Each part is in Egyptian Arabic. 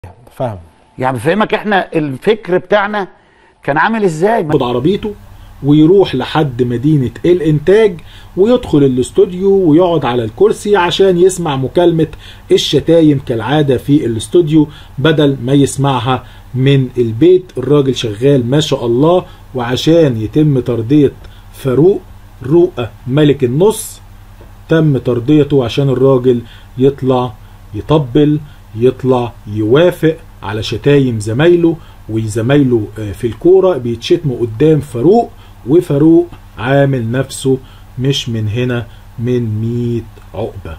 فاهم يعني بفهمك احنا الفكر بتاعنا كان عامل ازاي ياخد عربيته ويروح لحد مدينة الإنتاج ويدخل الاستوديو ويقعد على الكرسي عشان يسمع مكالمة الشتايم كالعادة في الاستوديو بدل ما يسمعها من البيت الراجل شغال ما شاء الله وعشان يتم ترضية فاروق رؤى ملك النص تم ترضيته عشان الراجل يطلع يطبل يطلع يوافق على شتايم زمايله وزمايله في الكورة بيتشتموا قدام فاروق وفاروق عامل نفسه مش من هنا من ميت عقبة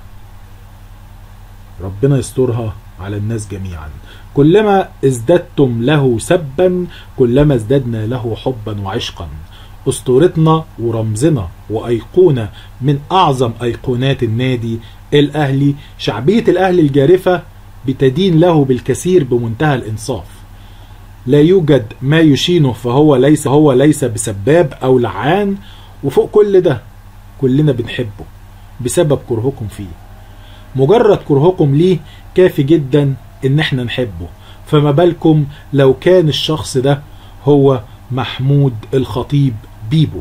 ربنا يسترها على الناس جميعا كلما ازددتم له سبا كلما ازددنا له حبا وعشقا اسطورتنا ورمزنا وايقونه من اعظم ايقونات النادي الاهلي شعبيه الاهلي الجارفه بتدين له بالكثير بمنتهى الانصاف لا يوجد ما يشينه فهو ليس هو ليس بسباب او لعان وفوق كل ده كلنا بنحبه بسبب كرهكم فيه مجرد كرهكم ليه كافي جدا ان احنا نحبه فما بالكم لو كان الشخص ده هو محمود الخطيب بيبو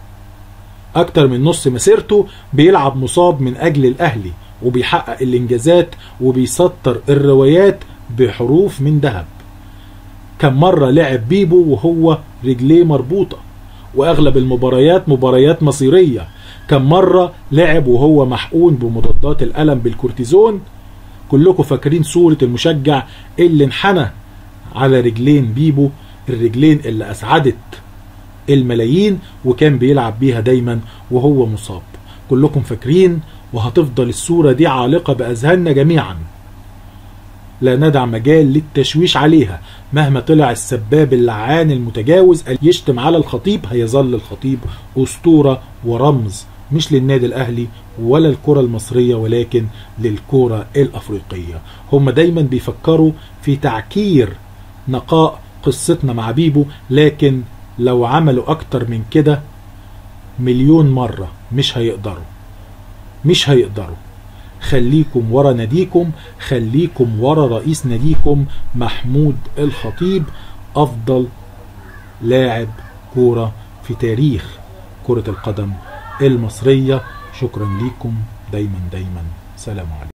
اكتر من نص مسيرته بيلعب مصاب من اجل الاهلي وبيحقق الانجازات وبيسطر الروايات بحروف من ذهب كم مرة لعب بيبو وهو رجليه مربوطة واغلب المباريات مباريات مصيرية كم مرة لعب وهو محقون بمضادات الألم بالكورتيزون كلكم فاكرين صورة المشجع اللي انحنى على رجلين بيبو الرجلين اللي أسعدت الملايين وكان بيلعب بيها دايما وهو مصاب كلكم فاكرين وهتفضل الصورة دي عالقة بأذهاننا جميعا لا ندع مجال للتشويش عليها مهما طلع السباب اللعان المتجاوز يشتم على الخطيب هيظل الخطيب أسطورة ورمز مش للنادي الأهلي ولا الكرة المصرية ولكن للكرة الأفريقية هم دايما بيفكروا في تعكير نقاء قصتنا مع بيبو لكن لو عملوا أكتر من كده مليون مرة مش هيقدروا مش هيقدروا خليكم ورا ناديكم خليكم ورا رئيس ناديكم محمود الخطيب أفضل لاعب كورة في تاريخ كرة القدم المصرية شكرا ليكم دايما دايما سلام عليكم